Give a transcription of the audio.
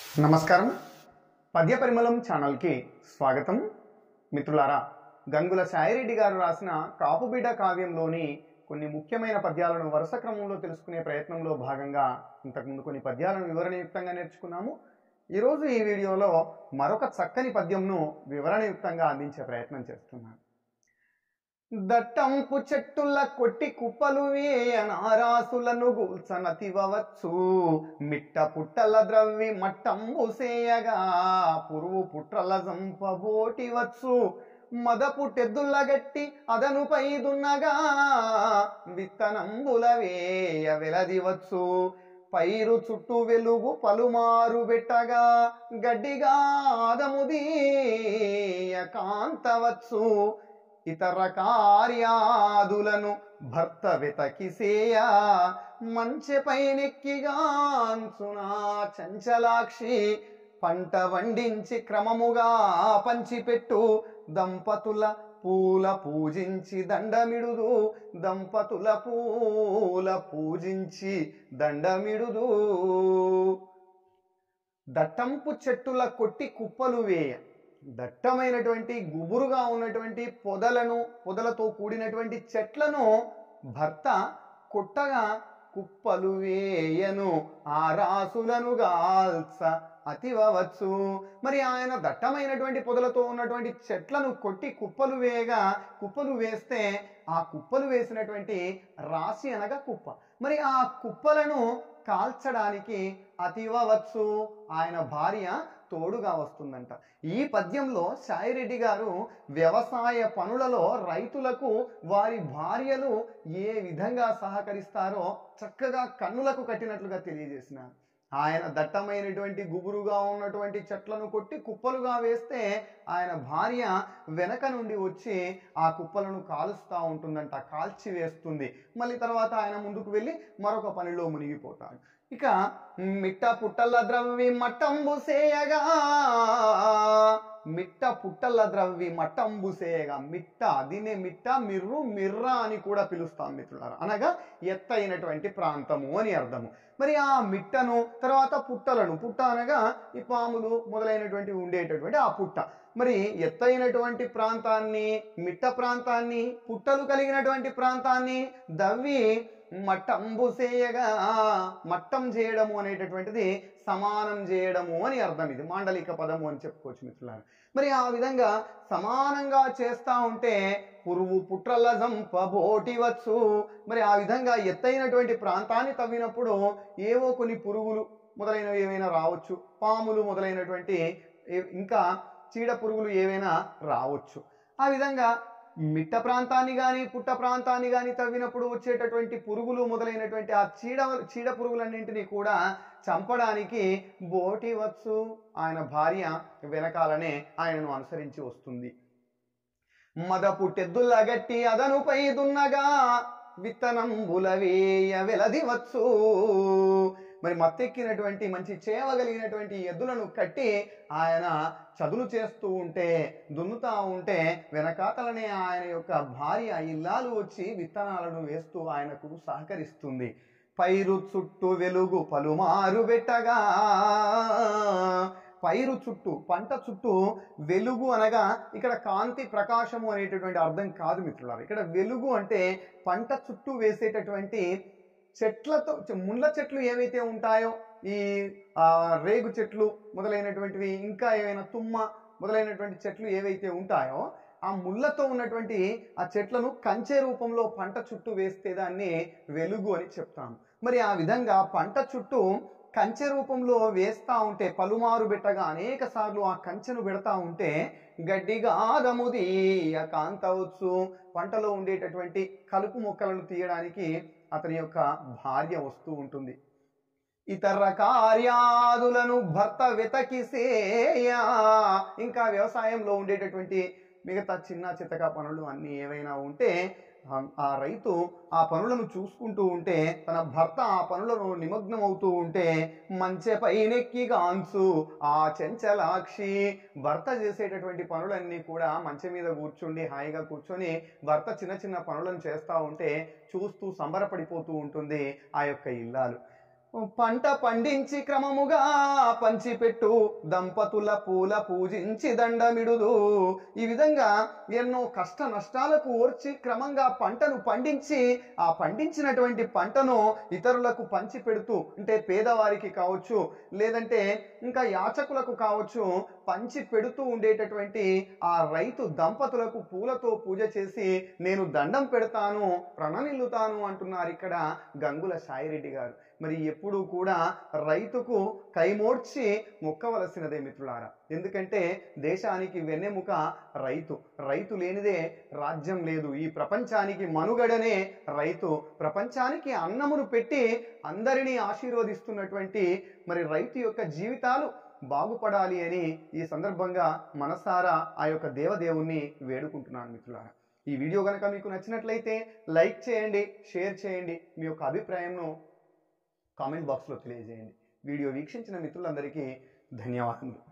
నమస్కారం పద్య పరిమళం ఛానల్కి స్వాగతం మిత్రులారా గంగుల సాయిరెడ్డి గారు రాసిన కాపుబిడ్డ కావ్యంలోని కొన్ని ముఖ్యమైన పద్యాలను వరుస క్రమంలో తెలుసుకునే ప్రయత్నంలో భాగంగా ఇంతకుముందు కొన్ని పద్యాలను వివరణయుక్తంగా నేర్చుకున్నాము ఈరోజు ఈ వీడియోలో మరొక చక్కని పద్యంను వివరణయుక్తంగా అందించే ప్రయత్నం చేస్తున్నాను దట్టంపు చెట్టుల కొట్టి కుప్పలు వేయనారాసులను గూల్చనతివచ్చు మిట్ట పుట్టల ద్రవ్వి మట్టంబు సేయగా పురువు పుట్రల జంపబోటివచ్చు మదపు టెద్దుల గట్టి అదనుపై దున్నగా విత్తనంబుల వేయ వెలదివచ్చు పైరు చుట్టూ వెలుగు పలుమారు పెట్టగా గడ్డిగా ఆదముదీయ కాంతవచ్చు ఇతర కార్యాదులను భర్త వెతకిసేయ మంచెపైనెక్కిగాంచునా చంచలాక్షి పంట వండించి క్రమముగా పంచిపెట్టు దంపతుల పూల పూజించి దండమిడుదు దంపతుల పూల పూజించి దండమిడుదు దట్టంపు చెట్టుల కొట్టి కుప్పలు వేయ దట్టమైనటువంటి గుబురుగా ఉన్నటువంటి పొదలను పొదలతో కూడినటువంటి చెట్లను భర్త కొట్టగా కుప్పలు వేయను ఆ రాసులను గాల్స అతివచ్చు మరి ఆయన దట్టమైనటువంటి పొదలతో ఉన్నటువంటి చెట్లను కొట్టి కుప్పలు వేయగా కుప్పలు వేస్తే ఆ కుప్పలు వేసినటువంటి రాశి అనగా కుప్ప మరి ఆ కుప్పలను కాల్చడానికి అతివచ్చు ఆయన భార్య తోడుగా వస్తుందంట ఈ పద్యంలో సాయిరెడ్డి గారు వ్యవసాయ పనులలో రైతులకు వారి భార్యలు ఏ విధంగా సహకరిస్తారో చక్కగా కన్నులకు కట్టినట్లుగా తెలియజేసినారు ఆయన దట్టమైనటువంటి గుబురుగా ఉన్నటువంటి చెట్లను కొట్టి కుప్పలుగా వేస్తే ఆయన భార్య వెనక నుండి వచ్చి ఆ కుప్పలను కాలుస్తూ ఉంటుందంట కాల్చి వేస్తుంది మళ్ళీ తర్వాత ఆయన ముందుకు వెళ్ళి మరొక పనిలో మునిగిపోతాడు ఇక మిట్ట పుట్టల ద్రవ్వి మట్టంబు సేయగా మిట్ట పుట్టల ద్రవ్వి మట్టంబు సేయగా మిట్ట దీన్నే మిట్ట మిర్రు మిర్ర అని కూడా పిలుస్తాం మిత్రులారా అనగా ఎత్తైనటువంటి ప్రాంతము అని అర్థము మరి ఆ మిట్టను తర్వాత పుట్టలను పుట్ట అనగా ఈ పాములు మొదలైనటువంటి ఉండేటటువంటి ఆ పుట్ట మరి ఎత్తైనటువంటి ప్రాంతాన్ని మిట్ట ప్రాంతాన్ని పుట్టలు కలిగినటువంటి ప్రాంతాన్ని దవ్వి మట్టంబు చేయగా మట్టం చేయడము అనేటటువంటిది సమానం చేయడము అని అర్థం ఇది మాండలిక పదము అని చెప్పుకోవచ్చు మిత్రులారు మరి ఆ విధంగా సమానంగా చేస్తా ఉంటే పురుగు పుట్రల జంపబోటివచ్చు మరి ఆ విధంగా ఎత్తైనటువంటి ప్రాంతాన్ని తవ్వినప్పుడు ఏవో కొన్ని పురుగులు మొదలైనవి ఏమైనా రావచ్చు పాములు మొదలైనటువంటి ఏ- ఇంకా చీడ పురుగులు ఏవైనా రావచ్చు ఆ విధంగా మిట్ట ప్రాంతాన్ని కానీ పుట్ట ప్రాంతాన్ని కానీ తవ్వినప్పుడు వచ్చేటటువంటి పురుగులు మొదలైనటువంటి ఆ చీడ చీడ పురుగులన్నింటినీ కూడా చంపడానికి బోటి వచ్చు ఆయన భార్య వెనకాలనే ఆయనను అనుసరించి వస్తుంది మదపు టెద్దుల గట్టి అదనుపై దున్నగా విత్తనంబుల వేయ వెలదివచ్చు మరి మత్తెక్కినటువంటి మంచి చేవగలిగినటువంటి ఎద్దులను కట్టి ఆయన చదులు చేస్తూ ఉంటే దున్నుతా ఉంటే వెనకాతలనే ఆయన యొక్క భార్య ఇల్లాలు వచ్చి విత్తనాలను వేస్తూ ఆయనకు సహకరిస్తుంది పైరు చుట్టూ వెలుగు పలుమారు పెట్టగా పైరు చుట్టూ పంట చుట్టూ వెలుగు అనగా ఇక్కడ కాంతి ప్రకాశము అనేటటువంటి అర్థం కాదు మిత్రులారు ఇక్కడ వెలుగు అంటే పంట చుట్టూ వేసేటటువంటి చెట్లతో చె- ముళ్ళ చెట్లు ఏవైతే ఉంటాయో ఈ ఆ, రేగు చెట్లు మొదలైనటువంటివి ఇంకా ఏవైనా తుమ్మ మొదలైనటువంటి చెట్లు ఏవైతే ఉంటాయో ఆ ముళ్ళతో ఉన్నటువంటి ఆ చెట్లను కంచె రూపంలో పంట చుట్టూ వేస్తే దాన్ని వెలుగు అని చెప్తాము మరి ఆ విధంగా పంట చుట్టూ కంచె రూపంలో వేస్తా ఉంటే పలుమారు పెట్టగా అనేక సార్లు ఆ కంచెను పెడతా ఉంటే గడ్డిగా ఆదముదీయ కాంతవచ్చు పంటలో ఉండేటటువంటి కలుపు మొక్కలను తీయడానికి అతని యొక్క భార్య వస్తూ ఉంటుంది ఇతర కార్యాదులను భర్త వెతకిసేయ ఇంకా వ్యవసాయంలో ఉండేటటువంటి మిగతా చిన్న చితక పనులు అన్నీ ఏవైనా ఉంటే ఆ- ఆ రైతు ఆ పనులను చూసుకుంటూ ఉంటే తన భర్త ఆ పనులను నిమగ్నం అవుతూ ఉంటే మంచె పైనెక్కిగాంచు ఆ చెంచలాక్షి భర్త చేసేటటువంటి పనులన్నీ కూడా మంచె మీద కూర్చుండి హాయిగా కూర్చొని భర్త చిన్న చిన్న పనులను చేస్తూ ఉంటే చూస్తూ సంబరపడిపోతూ ఉంటుంది ఆ యొక్క ఇల్లాలు పంట పండించి క్రమముగా పంచిపెట్టు దంపతుల పూల పూజించి దండమిడుదు ఈ విధంగా ఎన్నో కష్ట నష్టాలకు ఓర్చి క్రమంగా పంటను పండించి ఆ పండించినటువంటి పంటను ఇతరులకు పంచి పెడుతూ అంటే పేదవారికి కావచ్చు లేదంటే ఇంకా యాచకులకు కావచ్చు పంచి పెడుతూ ఉండేటటువంటి ఆ రైతు దంపతులకు పూలతో పూజ చేసి నేను దండం పెడతాను ప్రణనిల్లుతాను అంటున్నారు ఇక్కడ గంగుల సాయిరెడ్డి గారు మరి ఎప్పుడూ కూడా రైతుకు కైమోడ్చి మొక్కవలసినదే మిత్రులారా ఎందుకంటే దేశానికి వెన్నెముక రైతు రైతు లేనిదే రాజ్యం లేదు ఈ ప్రపంచానికి మనుగడనే రైతు ప్రపంచానికి అన్నమును పెట్టి అందరినీ ఆశీర్వదిస్తున్నటువంటి మరి రైతు యొక్క జీవితాలు బాగుపడాలి అని ఈ సందర్భంగా మనసారా ఆ యొక్క దేవదేవుణ్ణి వేడుకుంటున్నాను మిత్రులారా ఈ వీడియో కనుక మీకు నచ్చినట్లయితే లైక్ చేయండి షేర్ చేయండి మీ యొక్క అభిప్రాయంను కామెంట్ బాక్స్లో తెలియజేయండి వీడియో వీక్షించిన మిత్రులందరికీ ధన్యవాదాలు